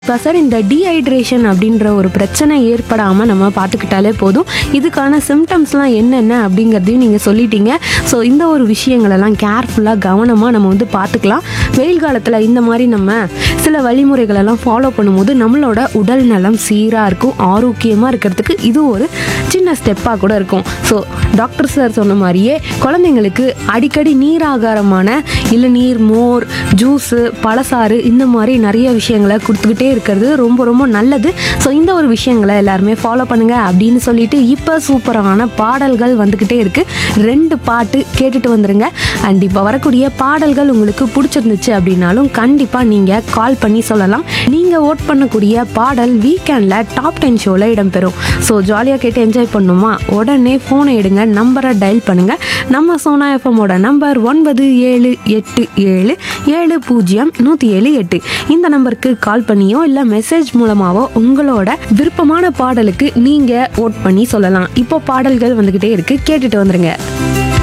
இப்போ சார் இந்த டீஹைட்ரேஷன் அப்படின்ற ஒரு பிரச்சனை ஏற்படாமல் நம்ம பார்த்துக்கிட்டாலே போதும் இதுக்கான சிம்டம்ஸ்லாம் என்னென்ன அப்படிங்கிறதையும் நீங்கள் சொல்லிட்டீங்க ஸோ இந்த ஒரு விஷயங்களெல்லாம் கேர்ஃபுல்லாக கவனமாக நம்ம வந்து பார்த்துக்கலாம் வெயில் காலத்தில் இந்த மாதிரி நம்ம சில வழிமுறைகளெல்லாம் ஃபாலோ பண்ணும்போது நம்மளோட உடல் நலம் சீராக இருக்கும் ஆரோக்கியமாக இருக்கிறதுக்கு இது ஒரு சின்ன ஸ்டெப்பாக கூட இருக்கும் ஸோ டாக்டர் சார் சொன்ன மாதிரியே குழந்தைங்களுக்கு அடிக்கடி நீராகாரமான இளநீர் மோர் ஜூஸு பழசாறு இந்த மாதிரி நிறைய விஷயங்களை கொடுத்துக்கிட்டே இருக்கிறது ரொம்ப ரொம்ப நல்லது ஸோ இந்த ஒரு விஷயங்களை எல்லாருமே ஃபாலோ பண்ணுங்க அப்படின்னு சொல்லிட்டு இப்போ சூப்பரான பாடல்கள் வந்துக்கிட்டே இருக்கு ரெண்டு பாட்டு கேட்டுட்டு வந்துருங்க அண்ட் இப்போ வரக்கூடிய பாடல்கள் உங்களுக்கு பிடிச்சிருந்துச்சு அப்படின்னாலும் கண்டிப்பாக நீங்கள் கால் பண்ணி சொல்லலாம் நீங்கள் ஓட் பண்ணக்கூடிய பாடல் வீக்கெண்டில் டாப் டென் ஷோவில் இடம்பெறும் ஸோ ஜாலியாக கேட்டு என்ஜாய் பண்ணுமா உடனே ஃபோனை எடுங்க நம்பரை டயல் பண்ணுங்க நம்ம சோனா எஃப்எம்மோட நம்பர் ஒன்பது ஏழு எட்டு ஏழு ஏழு பூஜ்ஜியம் நூற்றி ஏழு எட்டு இந்த நம்பருக்கு கால் பண்ணியோ இல்லை மெசேஜ் மூலமாவோ உங்களோட விருப்பமான பாடலுக்கு நீங்கள் ஓட் பண்ணி சொல்லலாம் இப்போ பாடல்கள் வந்துக்கிட்டே இருக்கு கேட்டுட்டு வந்துருங்க